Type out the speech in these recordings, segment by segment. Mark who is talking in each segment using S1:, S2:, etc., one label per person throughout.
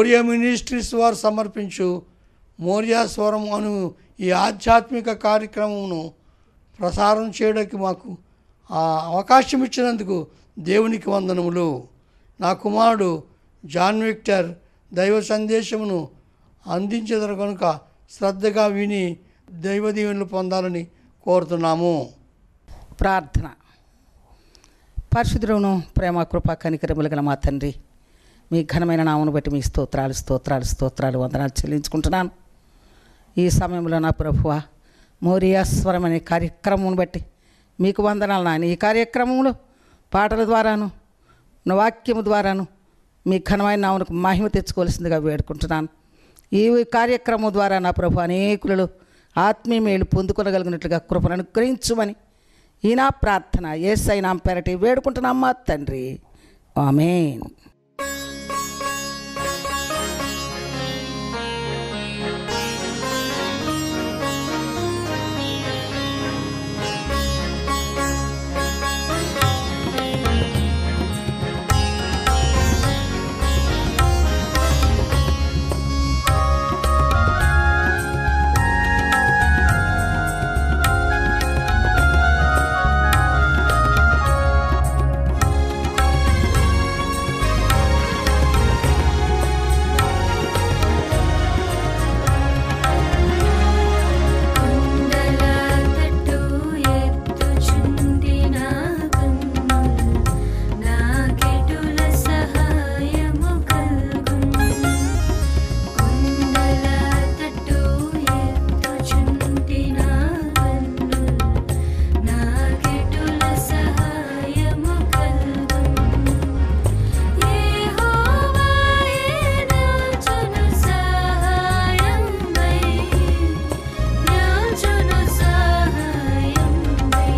S1: Morya ministries వారు సమర్పించు మోరియా స్వరం అను ఈ ఆధ్యాత్మిక కార్యక్రమమును ప్రసారం చేయడానికి మాకు ఆ అవకాశం ఇచ్చినందుకు దేవునికి వందనములు నా కుమారుడు జాన్ విక్టర్ దైవ సందేశమును అందించదరు కనుక శ్రద్ధగా విని దైవ దీవెనలు పొందాలని కోరుతున్నాము
S2: ప్రార్థన పరిశుద్ధులను ప్రేమ కృప కనికరములు గల మా తండ్రి మీ ఘనమైన నామను బట్టి మీ స్తోత్రాలు స్తోత్రాలు స్తోత్రాలు వందనాలు చెల్లించుకుంటున్నాను ఈ సమయంలో నా ప్రభువ మోరియాస్వరం అనే కార్యక్రమం బట్టి మీకు వందనాలు నాయన ఈ కార్యక్రమంలో పాటల ద్వారాను నా వాక్యము ద్వారాను మీ ఘనమైన నామనకు మహిమ తెచ్చుకోవాల్సిందిగా వేడుకుంటున్నాను ఈ కార్యక్రమం ద్వారా నా ప్రభు అనేకులలో ఆత్మీయ మేలు పొందుకొనగలిగినట్లుగా కృపను అనుగ్రహించుమని ఈ నా ప్రార్థన ఏసై నా పెరటి వేడుకుంటున్నాం మా తండ్రి ఆమెన్
S3: కొండల తట్టు ఎత్తుచుండిన కన్నులు నాకెటుల సహాయము కల్గును కొండల తట్టు ఎత్తుచుండిన కన్నులు నాకెటుల సహాయము కల్గును యెహోవాయే నాచును సహాయంబై నాచును సహాయంబై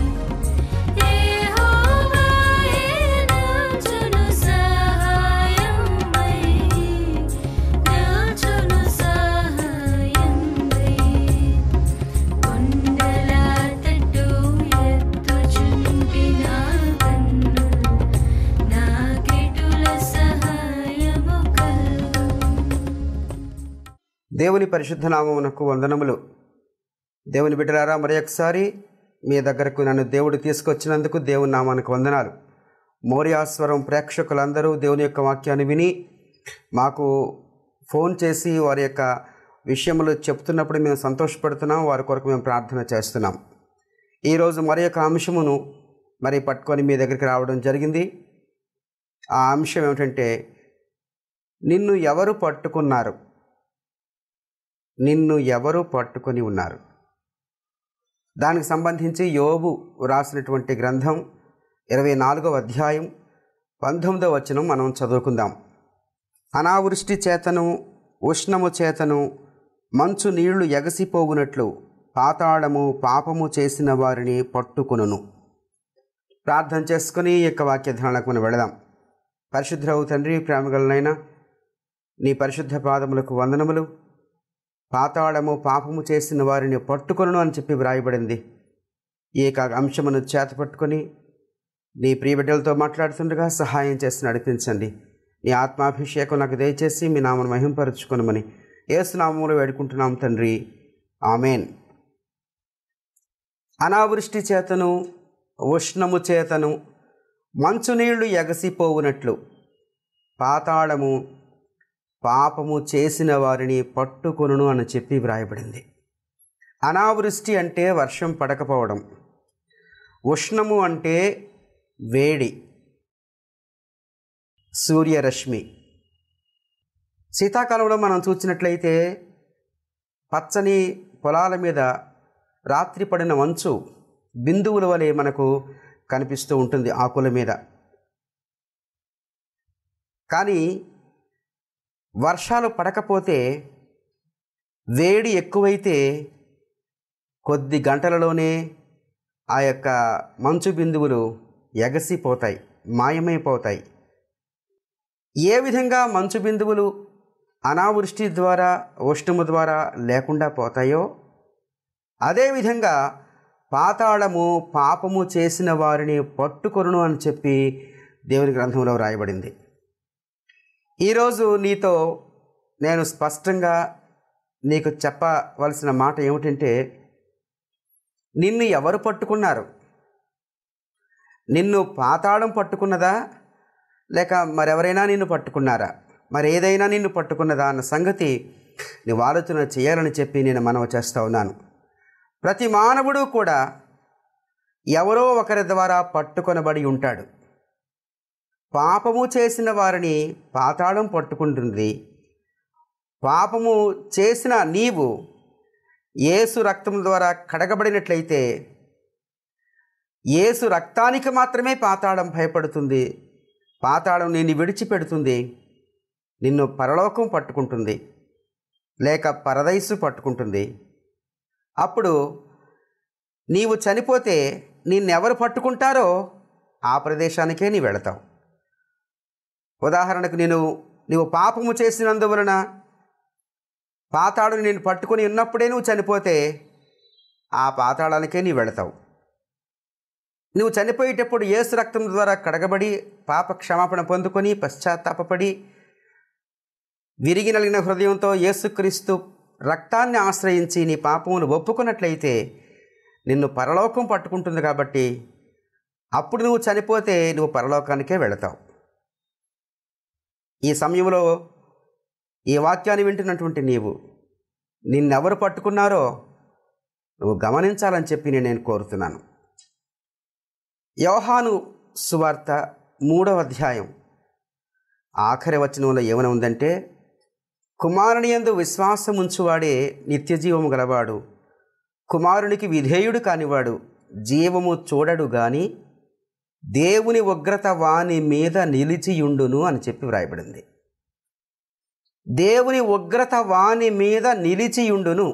S3: యెహోవాయే నాచును సహాయంబై నాచును సహాయంబై కొండల తట్టు ఎత్తుచుండిన కన్నులు నాకెటుల సహాయము కలుగు
S4: దేవుని పరిశుద్ధ నామమునకు వందనములు దేవుని బిడ్డలారా మరి ఒకసారి మీ దగ్గరకు నన్ను దేవుడు తీసుకొచ్చినందుకు దేవుని నామానికి వందనాలు మౌర్యాస్వరం ప్రేక్షకులందరూ దేవుని యొక్క వాక్యాన్ని విని మాకు ఫోన్ చేసి వారి యొక్క విషయములు చెప్తున్నప్పుడు మేము సంతోషపడుతున్నాం వారి కొరకు మేము ప్రార్థన చేస్తున్నాం ఈరోజు మరి యొక్క అంశమును మరి పట్టుకొని మీ దగ్గరికి రావడం జరిగింది ఆ అంశం ఏమిటంటే నిన్ను ఎవరు పట్టుకున్నారు నిన్ను ఎవరు పట్టుకొని ఉన్నారు దానికి సంబంధించి యోబు రాసినటువంటి గ్రంథం ఇరవై నాలుగవ అధ్యాయం పంతొమ్మిదవ వచనం మనం చదువుకుందాం అనావృష్టి చేతను ఉష్ణము చేతను మంచు నీళ్లు ఎగసిపోవునట్లు పాతాళము పాపము చేసిన వారిని పట్టుకొనును ప్రార్థన చేసుకుని ఈ యొక్క వాక్య ధ్యానాలకు మనం వెళదాం పరిశుద్ధులవు తండ్రి ప్రేమగలనైనా నీ పరిశుద్ధ పాదములకు వందనములు పాతాళము పాపము చేసిన వారిని పట్టుకొను అని చెప్పి వ్రాయబడింది ఈ యొక్క అంశమును చేతపట్టుకొని నీ ప్రియబిడ్డలతో మాట్లాడుతుండగా సహాయం చేసి నడిపించండి నీ ఆత్మాభిషేకం నాకు దయచేసి మీ నామను మహింపరచుకొనమని ఏసునామములు వేడుకుంటున్నాం తండ్రి ఆమెన్ అనావృష్టి చేతను ఉష్ణము చేతను మంచునీళ్లు ఎగసిపోవునట్లు పాతాళము పాపము చేసిన వారిని పట్టుకొనును అని చెప్పి వ్రాయబడింది అనావృష్టి అంటే వర్షం పడకపోవడం ఉష్ణము అంటే వేడి సూర్యరశ్మి శీతాకాలంలో మనం చూసినట్లయితే పచ్చని పొలాల మీద రాత్రి పడిన మంచు బిందువుల వలె మనకు కనిపిస్తూ ఉంటుంది ఆకుల మీద కానీ వర్షాలు పడకపోతే వేడి ఎక్కువైతే కొద్ది గంటలలోనే ఆ యొక్క మంచు బిందువులు ఎగసిపోతాయి మాయమైపోతాయి ఏ విధంగా మంచు బిందువులు అనావృష్టి ద్వారా ఉష్ణము ద్వారా లేకుండా పోతాయో అదేవిధంగా పాతాళము పాపము చేసిన వారిని పట్టుకొనును అని చెప్పి దేవుని గ్రంథంలో రాయబడింది ఈరోజు నీతో నేను స్పష్టంగా నీకు చెప్పవలసిన మాట ఏమిటంటే నిన్ను ఎవరు పట్టుకున్నారు నిన్ను పాతాళం పట్టుకున్నదా లేక మరెవరైనా నిన్ను పట్టుకున్నారా మరి ఏదైనా నిన్ను పట్టుకున్నదా అన్న సంగతి నువ్వు ఆలోచన చేయాలని చెప్పి నేను మనవి చేస్తూ ఉన్నాను ప్రతి మానవుడు కూడా ఎవరో ఒకరి ద్వారా పట్టుకొనబడి ఉంటాడు పాపము చేసిన వారిని పాతాళం పట్టుకుంటుంది పాపము చేసిన నీవు యేసు రక్తం ద్వారా కడగబడినట్లయితే యేసు రక్తానికి మాత్రమే పాతాళం భయపడుతుంది పాతాళం నిన్ను విడిచిపెడుతుంది నిన్ను పరలోకం పట్టుకుంటుంది లేక పరదైసు పట్టుకుంటుంది అప్పుడు నీవు చనిపోతే నిన్నెవరు పట్టుకుంటారో ఆ ప్రదేశానికే నీ వెళతావు ఉదాహరణకు నేను నీవు పాపము చేసినందువలన పాతాళం నేను పట్టుకొని ఉన్నప్పుడే నువ్వు చనిపోతే ఆ పాతాళానికే నీ వెళతావు నువ్వు చనిపోయేటప్పుడు యేసు రక్తం ద్వారా కడగబడి పాప క్షమాపణ పొందుకొని పశ్చాత్తాపపడి విరిగి నలిగిన హృదయంతో యేసుక్రీస్తు రక్తాన్ని ఆశ్రయించి నీ పాపమును ఒప్పుకున్నట్లయితే నిన్ను పరలోకం పట్టుకుంటుంది కాబట్టి అప్పుడు నువ్వు చనిపోతే నువ్వు పరలోకానికే వెళతావు ఈ సమయంలో ఈ వాక్యాన్ని వింటున్నటువంటి నీవు నిన్నెవరు పట్టుకున్నారో నువ్వు గమనించాలని చెప్పి నేను నేను కోరుతున్నాను యోహాను సువార్త మూడవ అధ్యాయం ఆఖరి వచనంలో ఏమైనా ఉందంటే కుమారుని యందు విశ్వాసం ఉంచువాడే నిత్యజీవము గలవాడు కుమారునికి విధేయుడు కానివాడు జీవము చూడడు గాని దేవుని ఉగ్రత వాని మీద నిలిచియుండును అని చెప్పి వ్రాయబడింది దేవుని ఉగ్రత వాని మీద నిలిచియుండును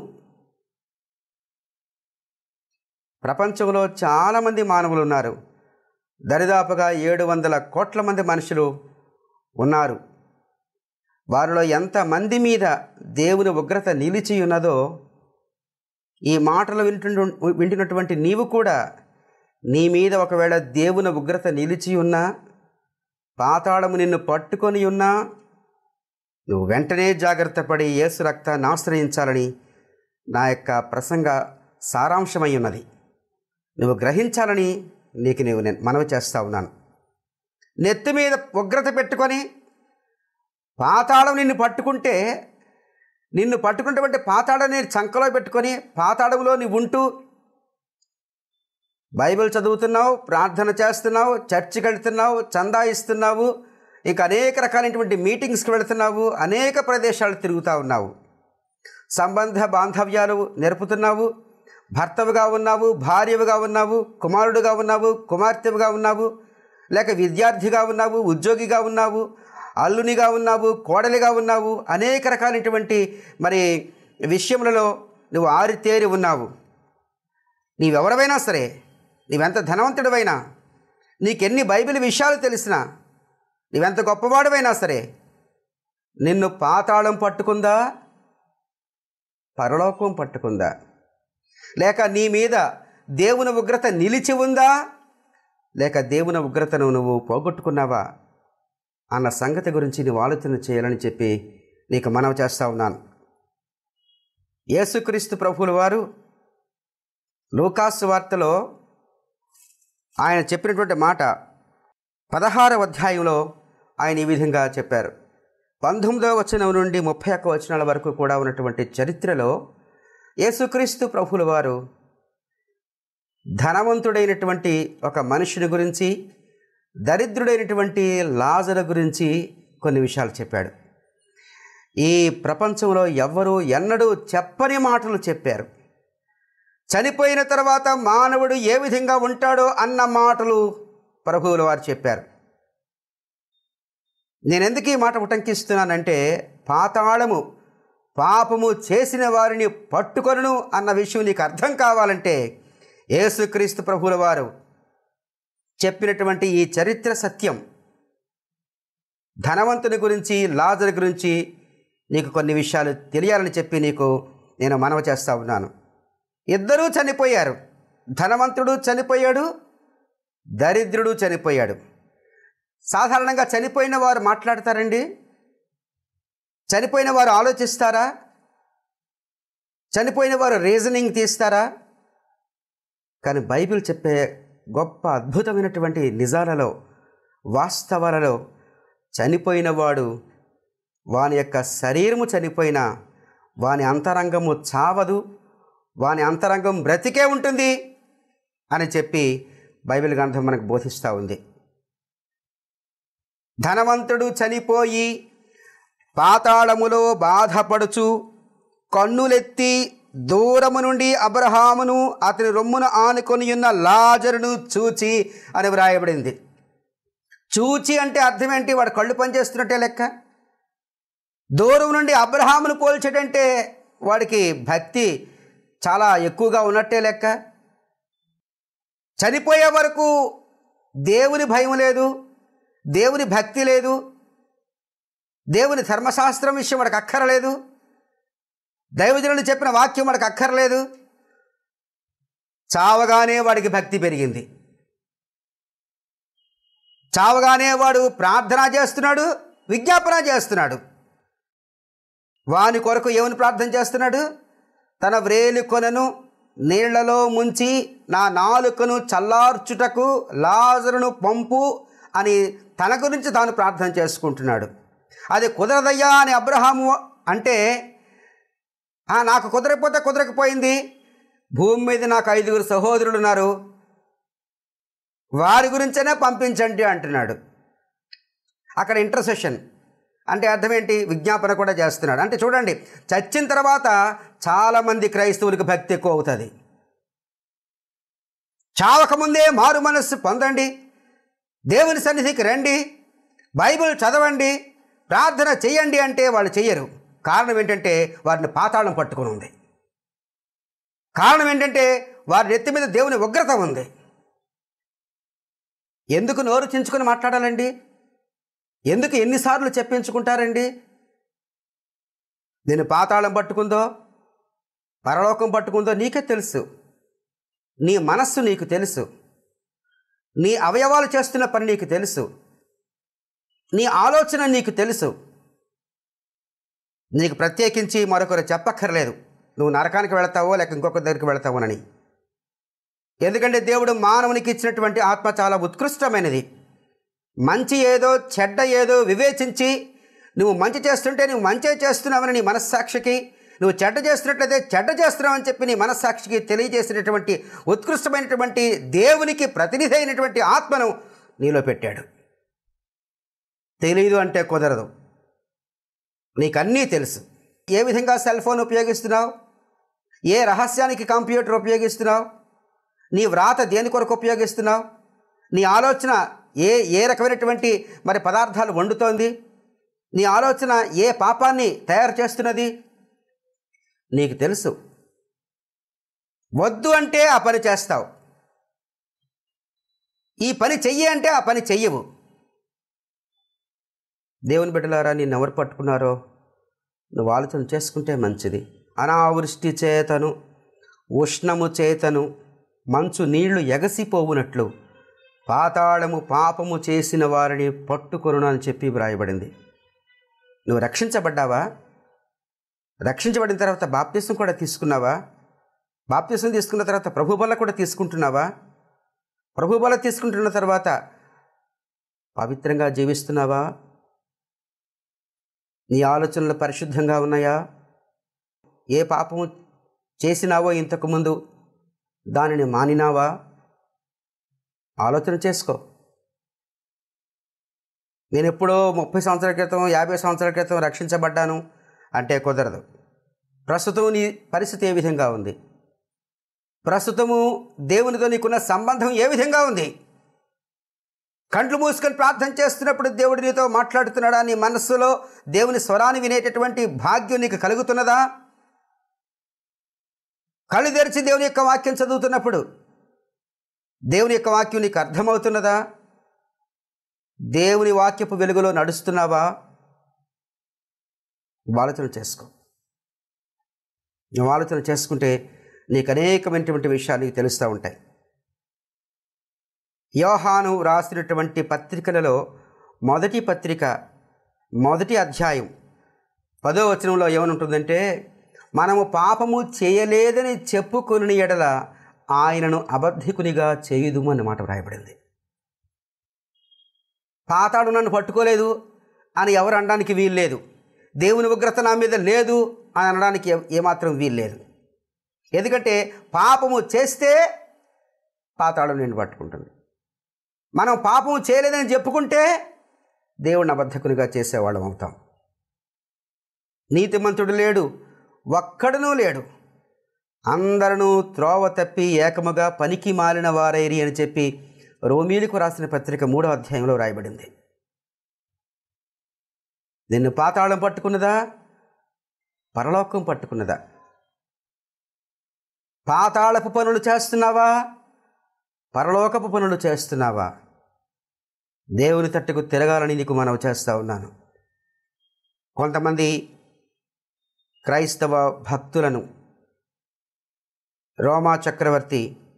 S4: ప్రపంచంలో చాలామంది మానవులు ఉన్నారు దరిదాపుగా ఏడు వందల కోట్ల మంది మనుషులు ఉన్నారు వారిలో ఎంతమంది మీద దేవుని ఉగ్రత నిలిచి ఉన్నదో ఈ మాటలు వింటు వింటున్నటువంటి నీవు కూడా నీ మీద ఒకవేళ దేవుని ఉగ్రత నిలిచి ఉన్నా పాతాళము నిన్ను పట్టుకొని ఉన్నా నువ్వు వెంటనే జాగ్రత్త పడి యేసు రక్తాన్ని ఆశ్రయించాలని నా యొక్క ప్రసంగ సారాంశమై ఉన్నది నువ్వు గ్రహించాలని నీకు నీవు నేను మనవి చేస్తా ఉన్నాను నెత్తి మీద ఉగ్రత పెట్టుకొని పాతాళం నిన్ను పట్టుకుంటే నిన్ను పట్టుకుంటే పాతాళం నేను చంకలో పెట్టుకొని పాతాళంలో నీవు ఉంటూ బైబిల్ చదువుతున్నావు ప్రార్థన చేస్తున్నావు చర్చికి వెళ్తున్నావు చందా ఇస్తున్నావు ఇంకా అనేక రకాలైనటువంటి మీటింగ్స్కి వెళుతున్నావు అనేక ప్రదేశాలు తిరుగుతూ ఉన్నావు సంబంధ బాంధవ్యాలు నేర్పుతున్నావు భర్తవుగా ఉన్నావు భార్యవుగా ఉన్నావు కుమారుడుగా ఉన్నావు కుమార్తెవుగా ఉన్నావు లేక విద్యార్థిగా ఉన్నావు ఉద్యోగిగా ఉన్నావు అల్లునిగా ఉన్నావు కోడలిగా ఉన్నావు అనేక రకాలైనటువంటి మరి విషయములలో నువ్వు ఆరితేరి ఉన్నావు నీవెవరవైనా సరే నీవెంత ధనవంతుడివైనా నీకెన్ని బైబిల్ విషయాలు తెలిసినా నీవెంత గొప్పవాడివైనా సరే నిన్ను పాతాళం పట్టుకుందా పరలోకం పట్టుకుందా లేక నీ మీద దేవుని ఉగ్రత నిలిచి ఉందా లేక దేవుని ఉగ్రతను నువ్వు పోగొట్టుకున్నావా అన్న సంగతి గురించి నువ్వు ఆలోచన చేయాలని చెప్పి నీకు మనవి చేస్తా ఉన్నాను యేసుక్రీస్తు ప్రభువుల వారు లూకాసు వార్తలో ఆయన చెప్పినటువంటి మాట పదహారవ అధ్యాయంలో ఆయన ఈ విధంగా చెప్పారు పంతొమ్మిదవ వచనం నుండి ముప్పై ఒక్క వచనాల వరకు కూడా ఉన్నటువంటి చరిత్రలో యేసుక్రీస్తు ప్రభుల వారు ధనవంతుడైనటువంటి ఒక మనుషుని గురించి దరిద్రుడైనటువంటి లాజరు గురించి కొన్ని విషయాలు చెప్పాడు ఈ ప్రపంచంలో ఎవ్వరూ ఎన్నడూ చెప్పని మాటలు చెప్పారు చనిపోయిన తర్వాత మానవుడు ఏ విధంగా ఉంటాడో అన్న మాటలు ప్రభువుల వారు చెప్పారు నేను ఎందుకు ఈ మాట ఉటంకిస్తున్నానంటే పాతాళము పాపము చేసిన వారిని పట్టుకొను అన్న విషయం నీకు అర్థం కావాలంటే యేసుక్రీస్తు ప్రభువుల వారు చెప్పినటువంటి ఈ చరిత్ర సత్యం ధనవంతుని గురించి లాజర్ గురించి నీకు కొన్ని విషయాలు తెలియాలని చెప్పి నీకు నేను మనవి చేస్తా ఉన్నాను ఇద్దరూ చనిపోయారు ధనవంతుడు చనిపోయాడు దరిద్రుడు చనిపోయాడు సాధారణంగా చనిపోయిన వారు మాట్లాడతారండి చనిపోయిన వారు ఆలోచిస్తారా చనిపోయిన వారు రీజనింగ్ తీస్తారా కానీ బైబిల్ చెప్పే గొప్ప అద్భుతమైనటువంటి నిజాలలో వాస్తవాలలో చనిపోయిన వాడు వాని యొక్క శరీరము చనిపోయినా వాని అంతరంగము చావదు వాని అంతరంగం బ్రతికే ఉంటుంది అని చెప్పి బైబిల్ గ్రంథం మనకు బోధిస్తూ ఉంది ధనవంతుడు చనిపోయి పాతాళములో బాధపడుచు కన్నులెత్తి దూరము నుండి అబ్రహామును అతని రొమ్మును ఆనుకొని ఉన్న లాజరును చూచి అని వ్రాయబడింది చూచి అంటే అర్థం ఏంటి వాడు కళ్ళు పనిచేస్తున్నట్టే లెక్క దూరం నుండి అబ్రహామును పోల్చడంటే వాడికి భక్తి చాలా ఎక్కువగా ఉన్నట్టే లెక్క చనిపోయే వరకు దేవుని భయం లేదు దేవుని భక్తి లేదు దేవుని ధర్మశాస్త్రం విషయం వాడికి అక్కరలేదు దైవజనులు చెప్పిన వాక్యం వాడికి అక్కర్లేదు చావగానే వాడికి భక్తి పెరిగింది చావగానే వాడు ప్రార్థన చేస్తున్నాడు విజ్ఞాపన చేస్తున్నాడు వాని కొరకు ఏమని ప్రార్థన చేస్తున్నాడు తన వ్రేలి కొనను నీళ్లలో ముంచి నా నాలుకను చల్లార్చుటకు లాజరును పంపు అని తన గురించి తాను ప్రార్థన చేసుకుంటున్నాడు అది కుదరదయ్యా అని అబ్రహాము అంటే "ఆ, నాకు కుదరకపోతే కుదరకపోయింది భూమి మీద నాకు ఐదుగురు సహోదరులు ఉన్నారు వారి గురించనే పంపించండి అంటున్నాడు అక్కడ ఇంటర్సెషన్ అంటే అర్థం ఏంటి విజ్ఞాపన కూడా చేస్తున్నాడు అంటే చూడండి చచ్చిన తర్వాత చాలామంది క్రైస్తవులకు భక్తి ఎక్కువ అవుతుంది చావకముందే మారు మనస్సు పొందండి దేవుని సన్నిధికి రండి బైబిల్ చదవండి ప్రార్థన చెయ్యండి అంటే వాళ్ళు చెయ్యరు కారణం ఏంటంటే వారిని పాతాళం పట్టుకుని ఉంది కారణం ఏంటంటే వారి నెత్తి మీద దేవుని ఉగ్రత ఉంది ఎందుకు నోరు చించుకొని మాట్లాడాలండి ఎందుకు ఎన్నిసార్లు చెప్పించుకుంటారండి నేను పాతాళం పట్టుకుందో పరలోకం పట్టుకుందో నీకే తెలుసు నీ మనస్సు నీకు తెలుసు నీ అవయవాలు చేస్తున్న పని నీకు తెలుసు నీ ఆలోచన నీకు తెలుసు నీకు ప్రత్యేకించి మరొకరు చెప్పక్కర్లేదు నువ్వు నరకానికి వెళతావో లేక ఇంకొక దగ్గరికి వెళతావోనని ఎందుకంటే దేవుడు మానవునికి ఇచ్చినటువంటి ఆత్మ చాలా ఉత్కృష్టమైనది మంచి ఏదో చెడ్డ ఏదో వివేచించి నువ్వు మంచి చేస్తుంటే నువ్వు మంచి చేస్తున్నావని నీ మనస్సాక్షికి నువ్వు చెడ్డ చేస్తున్నట్లయితే చెడ్డ చేస్తున్నావని చెప్పి నీ మనస్సాక్షికి తెలియజేసినటువంటి ఉత్కృష్టమైనటువంటి దేవునికి ప్రతినిధి అయినటువంటి ఆత్మను నీలో పెట్టాడు తెలియదు అంటే కుదరదు నీకన్నీ తెలుసు ఏ విధంగా సెల్ ఫోన్ ఉపయోగిస్తున్నావు ఏ రహస్యానికి కంప్యూటర్ ఉపయోగిస్తున్నావు నీ వ్రాత దేని కొరకు ఉపయోగిస్తున్నావు నీ ఆలోచన ఏ ఏ రకమైనటువంటి మరి పదార్థాలు వండుతోంది నీ ఆలోచన ఏ పాపాన్ని తయారు చేస్తున్నది నీకు తెలుసు వద్దు అంటే ఆ పని చేస్తావు ఈ పని చెయ్యి అంటే ఆ పని చెయ్యవు దేవుని బిడ్డలారా నిన్ను ఎవరు పట్టుకున్నారో నువ్వు ఆలోచన చేసుకుంటే మంచిది అనావృష్టి చేతను ఉష్ణము చేతను మంచు నీళ్లు ఎగసిపోవునట్లు పాతాళము పాపము చేసిన వారిని పట్టుకొను అని చెప్పి వ్రాయబడింది నువ్వు రక్షించబడ్డావా రక్షించబడిన తర్వాత బాప్తిసం కూడా తీసుకున్నావా బాప్తిసం తీసుకున్న తర్వాత ప్రభు బల కూడా తీసుకుంటున్నావా ప్రభు బల తీసుకుంటున్న తర్వాత పవిత్రంగా జీవిస్తున్నావా నీ ఆలోచనలు పరిశుద్ధంగా ఉన్నాయా ఏ పాపము చేసినావో ఇంతకుముందు దానిని మానినావా ఆలోచన చేసుకో నేను ఎప్పుడో ముప్పై సంవత్సరాల క్రితం యాభై సంవత్సరాల క్రితం రక్షించబడ్డాను అంటే కుదరదు ప్రస్తుతం నీ పరిస్థితి ఏ విధంగా ఉంది ప్రస్తుతము దేవునితో నీకున్న సంబంధం ఏ విధంగా ఉంది కంట్లు మూసుకొని ప్రార్థన చేస్తున్నప్పుడు దేవుడు నీతో మాట్లాడుతున్నాడా నీ మనస్సులో దేవుని స్వరాన్ని వినేటటువంటి భాగ్యం నీకు కలుగుతున్నదా కళ్ళు తెరిచి దేవుని యొక్క వాక్యం చదువుతున్నప్పుడు దేవుని యొక్క వాక్యం నీకు అర్థమవుతున్నదా దేవుని వాక్యపు వెలుగులో నడుస్తున్నావా నువ్వు ఆలోచన చేసుకో నువ్వు ఆలోచన చేసుకుంటే నీకు అనేకమైనటువంటి విషయాలు నీకు తెలుస్తూ ఉంటాయి యోహాను రాసినటువంటి పత్రికలలో మొదటి పత్రిక మొదటి అధ్యాయం పదో వచనంలో ఏమనుంటుందంటే మనము పాపము చేయలేదని చెప్పుకొని ఎడల ఆయనను అబద్ధికునిగా చేయుదుము అన్నమాట వ్రాయబడింది పాతాడు నన్ను పట్టుకోలేదు అని ఎవరు అనడానికి వీలు లేదు దేవుని ఉగ్రత నా మీద లేదు అని అనడానికి ఏ- ఏమాత్రం వీలు లేదు ఎందుకంటే పాపము చేస్తే పాతాళం నేను పట్టుకుంటుంది మనం పాపము చేయలేదని చెప్పుకుంటే దేవుని అబద్ధకునిగా చేసేవాళ్ళం అవుతాం నీతిమంతుడు లేడు ఒక్కడునూ లేడు అందరూ త్రోవ తప్పి ఏకముగా పనికి మాలిన వారైరి అని చెప్పి రోమీలకు రాసిన పత్రిక మూడవ అధ్యాయంలో రాయబడింది నిన్ను పాతాళం పట్టుకున్నదా పరలోకం పట్టుకున్నదా పాతాళపు పనులు చేస్తున్నావా పరలోకపు పనులు చేస్తున్నావా దేవుని తట్టుకు తిరగాలని నీకు మనవి చేస్తా ఉన్నాను కొంతమంది క్రైస్తవ భక్తులను రోమా చక్రవర్తి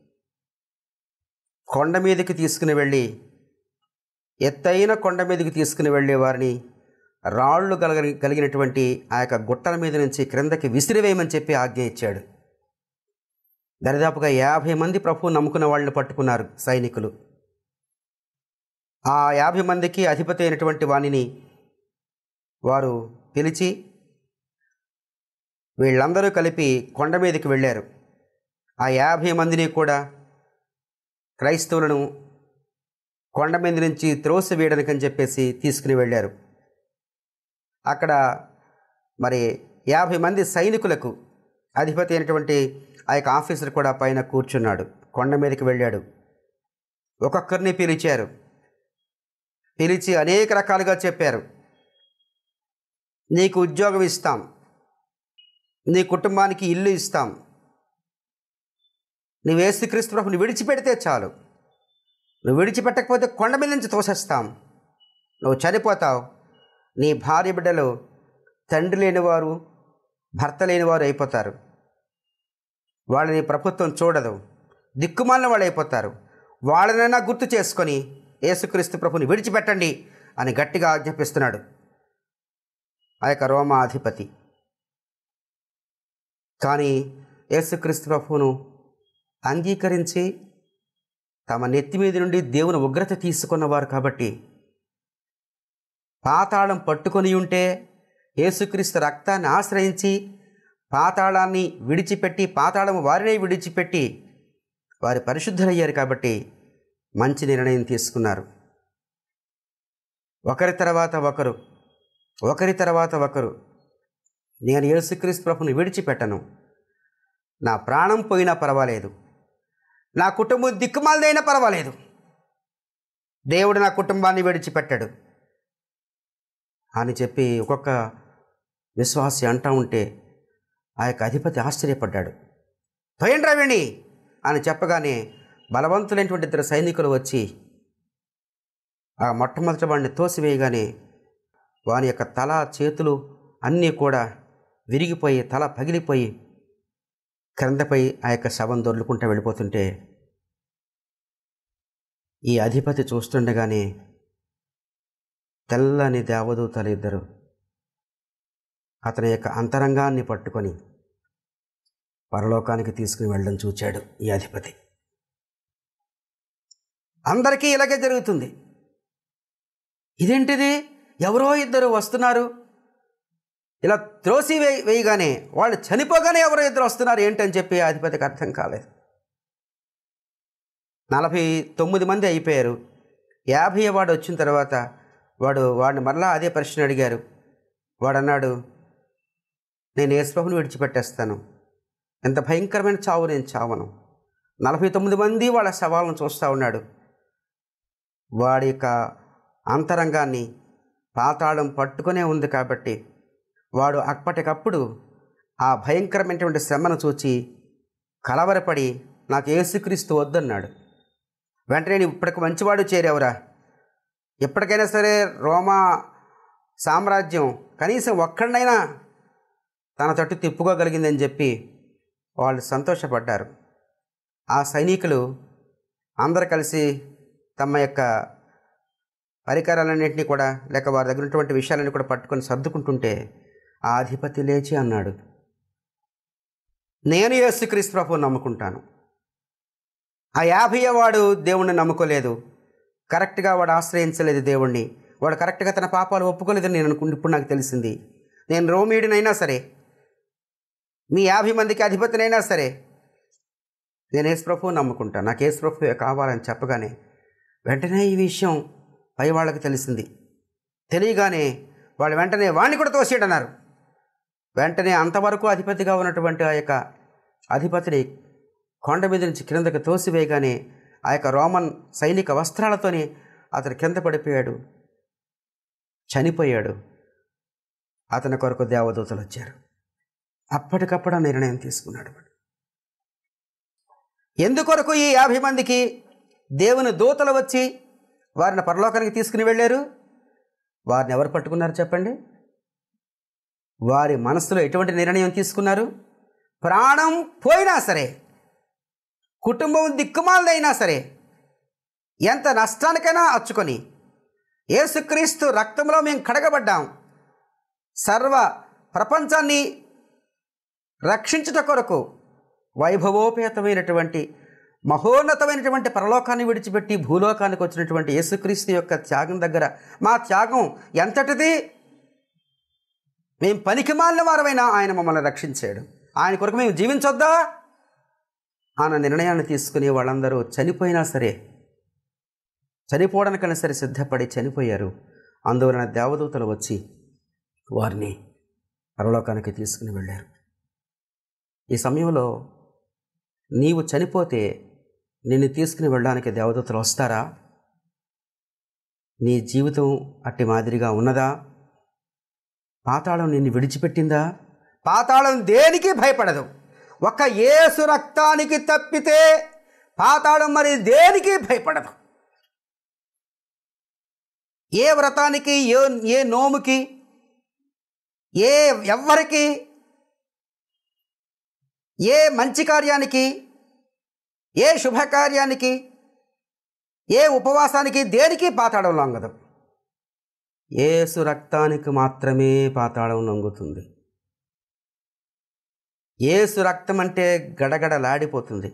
S4: కొండ మీదకి తీసుకుని వెళ్ళి ఎత్తైన కొండ మీదకి తీసుకుని వెళ్ళే వారిని రాళ్ళు కలగ కలిగినటువంటి ఆ యొక్క గుట్టల మీద నుంచి క్రిందకి విసిరివేయమని చెప్పి ఆజ్ఞ ఇచ్చాడు దరిదాపుగా యాభై మంది ప్రభు నమ్ముకున్న వాళ్ళని పట్టుకున్నారు సైనికులు ఆ యాభై మందికి అధిపతి అయినటువంటి వాణిని వారు పిలిచి వీళ్ళందరూ కలిపి కొండ మీదకి వెళ్ళారు ఆ యాభై మందిని కూడా క్రైస్తవులను కొండ మీద నుంచి త్రోసివేయడానికి అని చెప్పేసి తీసుకుని వెళ్ళారు అక్కడ మరి యాభై మంది సైనికులకు అధిపతి అయినటువంటి ఆ యొక్క ఆఫీసర్ కూడా పైన కూర్చున్నాడు కొండ మీదకి వెళ్ళాడు ఒక్కొక్కరిని పిలిచారు పిలిచి అనేక రకాలుగా చెప్పారు నీకు ఉద్యోగం ఇస్తాం నీ కుటుంబానికి ఇల్లు ఇస్తాం నువ్వు యేసుక్రీస్తు ప్రభుని విడిచిపెడితే చాలు నువ్వు విడిచిపెట్టకపోతే కొండ మీద నుంచి తోసేస్తాం నువ్వు చనిపోతావు నీ భార్య బిడ్డలు తండ్రి లేనివారు భర్త లేనివారు అయిపోతారు వాళ్ళని ప్రభుత్వం చూడదు దిక్కుమాలిన వాళ్ళు అయిపోతారు వాళ్ళనైనా గుర్తు చేసుకొని యేసుక్రీస్తు ప్రభుని విడిచిపెట్టండి అని గట్టిగా ఆజ్ఞాపిస్తున్నాడు ఆ యొక్క రోమా అధిపతి కానీ యేసుక్రీస్తు ప్రభువును అంగీకరించి తమ నెత్తి మీద నుండి దేవుని ఉగ్రత తీసుకున్నవారు కాబట్టి పాతాళం పట్టుకొని ఉంటే యేసుక్రీస్తు రక్తాన్ని ఆశ్రయించి పాతాళాన్ని విడిచిపెట్టి పాతాళం వారినే విడిచిపెట్టి వారి పరిశుద్ధులయ్యారు కాబట్టి మంచి నిర్ణయం తీసుకున్నారు ఒకరి తర్వాత ఒకరు ఒకరి తర్వాత ఒకరు నేను యేసుక్రీస్తు ప్రభుని విడిచిపెట్టను నా ప్రాణం పోయినా పర్వాలేదు నా కుటుంబం దిక్కుమాలదైనా పర్వాలేదు దేవుడు నా కుటుంబాన్ని విడిచిపెట్టాడు అని చెప్పి ఒక్కొక్క విశ్వాసి అంటా ఉంటే ఆ యొక్క అధిపతి ఆశ్చర్యపడ్డాడు తోయండి రవిణి అని చెప్పగానే బలవంతులైనటువంటి ఇద్దరు సైనికులు వచ్చి ఆ మొట్టమొదటి వాడిని తోసివేయగానే వాని యొక్క తల చేతులు అన్నీ కూడా విరిగిపోయి తల పగిలిపోయి క్రిందపై ఆ యొక్క శవం దొర్లుకుంటూ వెళ్ళిపోతుంటే ఈ అధిపతి చూస్తుండగానే తెల్లని దేవదూతలు ఇద్దరు అతని యొక్క అంతరంగాన్ని పట్టుకొని పరలోకానికి తీసుకుని వెళ్ళడం చూచాడు ఈ అధిపతి అందరికీ ఇలాగే జరుగుతుంది ఇదేంటిది ఎవరో ఇద్దరు వస్తున్నారు ఇలా త్రోసి వేయి వేయగానే వాళ్ళు చనిపోగానే ఎవరో ఇద్దరు వస్తున్నారు ఏంటని చెప్పి ఆ అధిపతికి అర్థం కాలేదు నలభై తొమ్మిది మంది అయిపోయారు యాభై వాడు వచ్చిన తర్వాత వాడు వాడిని మరలా అదే ప్రశ్న అడిగారు వాడు అన్నాడు నేను యేసుప్రభుని విడిచిపెట్టేస్తాను ఎంత భయంకరమైన చావు నేను చావను నలభై తొమ్మిది మంది వాళ్ళ శవాలను చూస్తూ ఉన్నాడు వాడి యొక్క అంతరంగాన్ని పాతాళం పట్టుకునే ఉంది కాబట్టి వాడు అప్పటికప్పుడు ఆ భయంకరమైనటువంటి శ్రమను చూచి కలవరపడి నాకు యేసుక్రీస్తు వద్దన్నాడు వెంటనే "నీవు ఇప్పటికి మంచివాడు చేరావురా ఎప్పటికైనా సరే రోమా సామ్రాజ్యం కనీసం ఒక్కడినైనా తన తట్టు తిప్పుకోగలిగిందని చెప్పి వాళ్ళు సంతోషపడ్డారు ఆ సైనికులు అందరు కలిసి తమ యొక్క పరికరాలన్నింటినీ కూడా లేక వారి దగ్గర ఉన్నటువంటి విషయాలన్నీ కూడా పట్టుకొని సర్దుకుంటుంటే ఆ అధిపతి లేచి అన్నాడు నేను యేసుక్రీస్తు ప్రభువు నమ్ముకుంటాను ఆ యాభై వాడు దేవుణ్ణి నమ్ముకోలేదు కరెక్ట్గా వాడు ఆశ్రయించలేదు దేవుణ్ణి వాడు కరెక్ట్గా తన పాపాలు ఒప్పుకోలేదని నేను అనుకుంటే ఇప్పుడు నాకు తెలిసింది నేను రోమీడినైనా సరే మీ యాభై మందికి అధిపతినైనా సరే నేను యేసు ప్రభువు నమ్ముకుంటాను నాకు యేసు ప్రభువే కావాలని చెప్పగానే వెంటనే ఈ విషయం పై వాళ్ళకి తెలిసింది తెలియగానే వాళ్ళు వెంటనే వాణ్ణి కూడా తోసేయడన్నారు వెంటనే అంతవరకు అధిపతిగా ఉన్నటువంటి ఆ యొక్క అధిపతిని కొండ మీద నుంచి క్రిందకి తోసివేయగానే ఆ యొక్క రోమన్ సైనిక వస్త్రాలతోని అతను కింద పడిపోయాడు చనిపోయాడు అతని కొరకు దేవదూతలు వచ్చారు అప్పటికప్పుడు ఆ నిర్ణయం తీసుకున్నాడు వాడు. ఎందుకొరకు ఈ యాభై మందికి దేవుని దూతలు వచ్చి వారిని పరలోకానికి తీసుకుని వెళ్ళారు వారిని ఎవరు పట్టుకున్నారు చెప్పండి వారి మనసులో ఎటువంటి నిర్ణయం తీసుకున్నారు ప్రాణం పోయినా సరే కుటుంబం దిక్కుమాలదైనా సరే ఎంత నష్టానికైనా అచ్చుకొని యేసుక్రీస్తు రక్తంలో మేము కడగబడ్డాం సర్వ ప్రపంచాన్ని రక్షించుట కొరకు వైభవోపేతమైనటువంటి మహోన్నతమైనటువంటి పరలోకాన్ని విడిచిపెట్టి భూలోకానికి వచ్చినటువంటి యేసుక్రీస్తు యొక్క త్యాగం దగ్గర మా త్యాగం ఎంతటిది మేము పనికి మాలిన వారమైనా ఆయన మమ్మల్ని రక్షించాడు ఆయన కొరకు మేము జీవించొద్దా అన్న నిర్ణయాన్ని తీసుకుని వాళ్ళందరూ చనిపోయినా సరే చనిపోవడానికైనా సరే సిద్ధపడి చనిపోయారు అందువలన దేవదూతలు వచ్చి వారిని పరలోకానికి తీసుకుని వెళ్ళారు ఈ సమయంలో నీవు చనిపోతే నిన్ను తీసుకుని వెళ్ళడానికి దేవదూతలు వస్తారా నీ జీవితం అట్టి మాదిరిగా ఉన్నదా పాతాళం నిన్ను విడిచిపెట్టిందా పాతాళం దేనికి భయపడదు ఒక్క ఏసు రక్తానికి తప్పితే పాతాళం మరి దేనికి భయపడదు ఏ వ్రతానికి ఏ ఏ నోముకి ఏ ఎవ్వరికి ఏ మంచి కార్యానికి ఏ శుభకార్యానికి ఏ ఉపవాసానికి దేనికి పాతాళం లొంగదు ఏసు రక్తానికి మాత్రమే పాతాళం లొంగుతుంది ఏసు రక్తం అంటే గడగడలాడిపోతుంది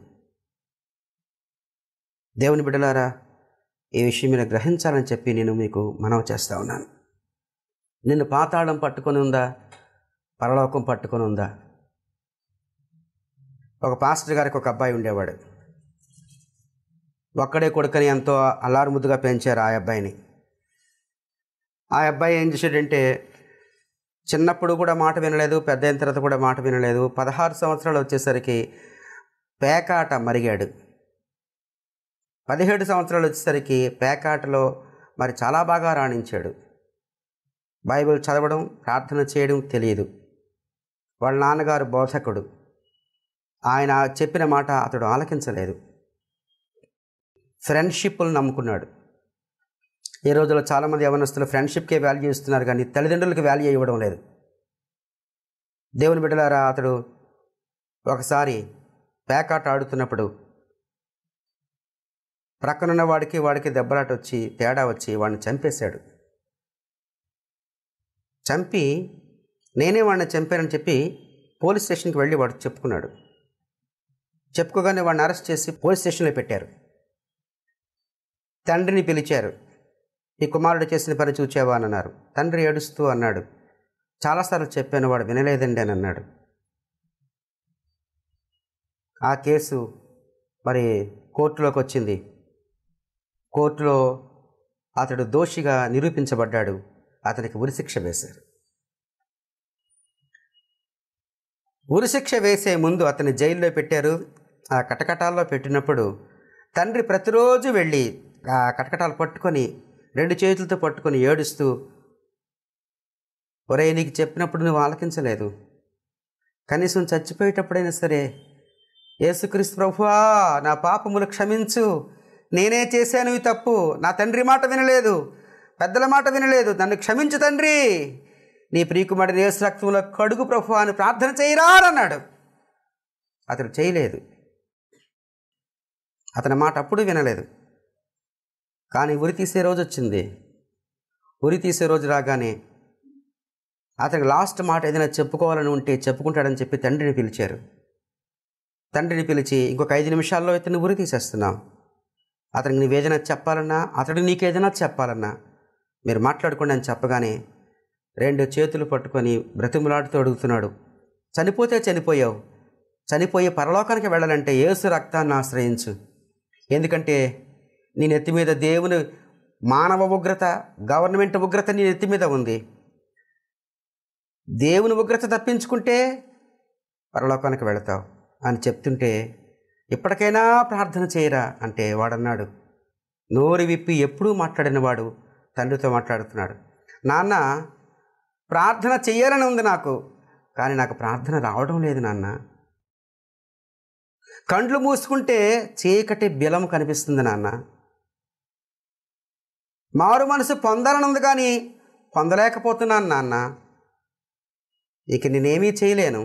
S4: దేవుని బిడ్డలారా ఈ విషయం మీరు గ్రహించాలని చెప్పి నేను మీకు మనవి చేస్తా ఉన్నాను నిన్ను పాతాళం పట్టుకొని ఉందా పరలోకం పట్టుకొని ఉందా ఒక పాస్టర్ గారికి ఒక అబ్బాయి ఉండేవాడు ఒక్కడే కొడుకని ఎంతో అల్లారు ముద్దుగా పెంచారు ఆ అబ్బాయిని ఆ అబ్బాయి ఏం చేశాడంటే చిన్నప్పుడు కూడా మాట వినలేదు పెద్ద అయిన తర్వాత కూడా మాట వినలేదు పదహారు సంవత్సరాలు వచ్చేసరికి పేకాట మరిగాడు పదిహేడు సంవత్సరాలు వచ్చేసరికి పేకాటలో మరి చాలా బాగా రాణించాడు బైబిల్ చదవడం ప్రార్థన చేయడం తెలియదు వాళ్ళ నాన్నగారు బోధకుడు ఆయన చెప్పిన మాట అతడు ఆలకించలేదు ఫ్రెండ్షిప్లు నమ్ముకున్నాడు ఈ రోజుల్లో చాలామంది యవనస్తులు ఫ్రెండ్షిప్కే వాల్యూ ఇస్తున్నారు కానీ తల్లిదండ్రులకు వాల్యూ ఇవ్వడం లేదు దేవుని బిడ్డలారా అతడు ఒకసారి పేకాట ఆడుతున్నప్పుడు ప్రక్కనున్న వాడికి వాడికి దెబ్బలాట వచ్చి తేడా వచ్చి వాడిని చంపేశాడు చంపి నేనే వాడిని చంపానని చెప్పి పోలీస్ స్టేషన్కి వెళ్ళి వాడు చెప్పుకున్నాడు చెప్పుకోగానే వాడిని అరెస్ట్ చేసి పోలీస్ స్టేషన్లో పెట్టారు తండ్రిని పిలిచారు ఈ కుమారుడు చేసిన పని చూచావా అని అన్నారు తండ్రి ఏడుస్తూ అన్నాడు చాలాసార్లు చెప్పాను వాడు వినలేదండి అని అన్నాడు ఆ కేసు మరి కోర్టులోకి వచ్చింది కోర్టులో అతడు దోషిగా నిరూపించబడ్డాడు అతనికి ఉరిశిక్ష వేశారు ఉరిశిక్ష వేసే ముందు అతని జైల్లో పెట్టారు ఆ కటకటాల్లో పెట్టినప్పుడు తండ్రి ప్రతిరోజు వెళ్ళి ఆ కటకటాలు పట్టుకొని రెండు చేతులతో పట్టుకొని ఏడుస్తూ ఒరే నీకు చెప్పినప్పుడు నువ్వు ఆలకించలేదు కనీసం చచ్చిపోయేటప్పుడైనా సరే యేసుక్రీస్తు ప్రభువా నా పాపములు క్షమించు నేనే చేశాను ఈ తప్పు నా తండ్రి మాట వినలేదు పెద్దల మాట వినలేదు నన్ను క్షమించు తండ్రి నీ ప్రియకుమారుని యేసు రక్తంలో కడుగు ప్రభు అని ప్రార్థన చేయరా అని అన్నాడు అతడు చేయలేదు అతని మాట అప్పుడు వినలేదు కానీ ఉరి తీసే రోజు వచ్చింది ఉరి తీసే రోజు రాగానే అతనికి లాస్ట్ మాట ఏదైనా చెప్పుకోవాలని ఉంటే చెప్పుకుంటాడని చెప్పి తండ్రిని పిలిచారు తండ్రిని పిలిచి ఇంకొక ఐదు నిమిషాల్లో ఇతన్ని ఉరి తీసేస్తున్నాం అతనికి నువ్వేదైనా చెప్పాలన్నా అతడు నీకేదైనా చెప్పాలన్నా మీరు మాట్లాడుకోండి అని చెప్పగానే రెండు చేతులు పట్టుకొని బ్రతిమలాడుతూ అడుగుతున్నాడు చనిపోతే చనిపోయావు చనిపోయి పరలోకానికి వెళ్ళాలంటే యేసు రక్తాన్ని ఆశ్రయించు ఎందుకంటే నీ నెత్తి మీద దేవుని మానవ ఉగ్రత గవర్నమెంట్ ఉగ్రత నీ నెత్తి మీద ఉంది దేవుని ఉగ్రత తప్పించుకుంటే పరలోకానికి వెళతావు అని చెప్తుంటే ఇప్పటికైనా ప్రార్థన చేయరా అంటే వాడన్నాడు నోరు విప్పి ఎప్పుడూ మాట్లాడిన వాడు తండ్రితో మాట్లాడుతున్నాడు నాన్న ప్రార్థన చెయ్యాలని ఉంది నాకు కానీ నాకు ప్రార్థన రావడం లేదు నాన్న కండ్లు మూసుకుంటే చీకటి బిలం కనిపిస్తుంది నాన్న మారు మనసు పొందాలని ఉంది కానీ పొందలేకపోతున్నాను నాన్న ఇక నేనేమీ చేయలేను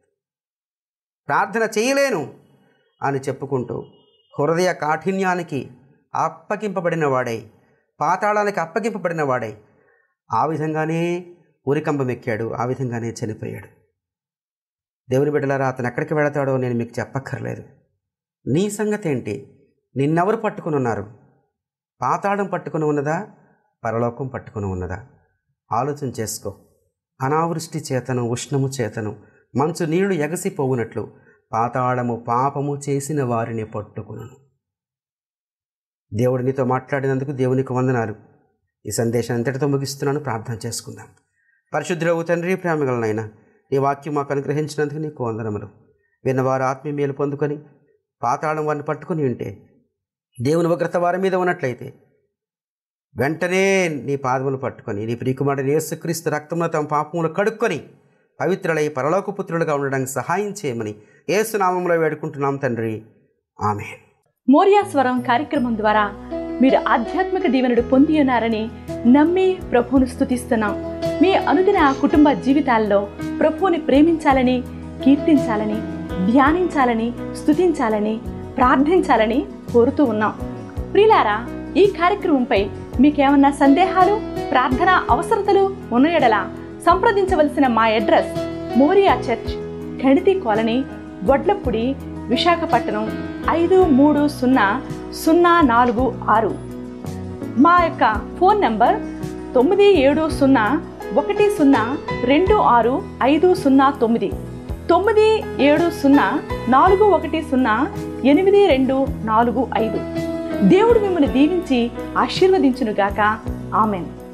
S4: ప్రార్థన చేయలేను అని చెప్పుకుంటూ హృదయ కాఠిన్యానికి అప్పగింపబడిన వాడై పాతాళానికి అప్పగింపబడిన వాడై ఆ విధంగానే ఉరికంబం ఎక్కాడు ఆ విధంగానే చనిపోయాడు దేవుని బిడ్డలారా అతను ఎక్కడికి వెళతాడో నేను మీకు చెప్పక్కర్లేదు నీ సంగతి ఏంటి నిన్నెవరు పట్టుకుని ఉన్నారు పాతాళం పట్టుకుని ఉన్నదా పరలోకం పట్టుకుని ఉన్నదా ఆలోచన చేసుకో అనావృష్టి చేతను ఉష్ణము చేతను మంచు నీళ్లు ఎగసిపోవునట్లు పాతాళము పాపము చేసిన వారిని పట్టుకును దేవుడు నీతో మాట్లాడినందుకు దేవునికి వందనాలు ఈ సందేశం అంతటితో ముగిస్తున్నాను ప్రార్థన చేసుకుందాం పరిశుద్ధులవు తండ్రి ప్రేమగలనైనా నీ వాక్యం మాకు అనుగ్రహించినందుకు నీకు వందనములు విన్నవారు ఆత్మీయ మేలు పొందుకొని పాతాళం వారిని పట్టుకుని ఉంటే దేవుని ఉగ్రత వారి మీద ఉన్నట్లయితే వెంటనే నీ పాదములు పట్టుకొని నీ ప్రియకుమారుడు యేసుక్రీస్తు రక్తంలో తమ పాపములు కడుక్కొని పవిత్రులై పరలోక పుత్రులుగా ఉండడానికి సహాయం చేయమని ఏసునామంలో వేడుకుంటున్నాం తండ్రి ఆమె
S5: మోరియా స్వరం కార్యక్రమం ద్వారా మీరు ఆధ్యాత్మిక దీవెనలు పొంది ఉన్నారని నమ్మి ప్రభువును స్తుతిస్తున్నాం మీ అనుదిన కుటుంబ జీవితాల్లో ప్రభువుని ప్రేమించాలని కీర్తించాలని ధ్యానించాలని స్తుతించాలని ప్రార్థించాలని కోరుతూ ఉన్నాం ప్రియులారా ఈ కార్యక్రమంపై మీకేమన్నా సందేహాలు ప్రార్థన అవసరతలు ఉన్న ఎడల సంప్రదించవలసిన మా అడ్రస్ మోరియా చర్చ్ గణితి కాలనీ వడ్లప్పుడి విశాఖపట్నం ఐదు మూడు సున్నా సున్నా నాలుగు ఆరు మా యొక్క ఫోన్ నంబర్ తొమ్మిది ఏడు సున్నా ఒకటి సున్నా రెండు ఆరు ఐదు సున్నా తొమ్మిది తొమ్మిది ఏడు సున్నా నాలుగు ఒకటి సున్నా ఎనిమిది రెండు నాలుగు ఐదు దేవుడు మిమ్మల్ని దీవించి ఆశీర్వదించునుగాక ఆమెన్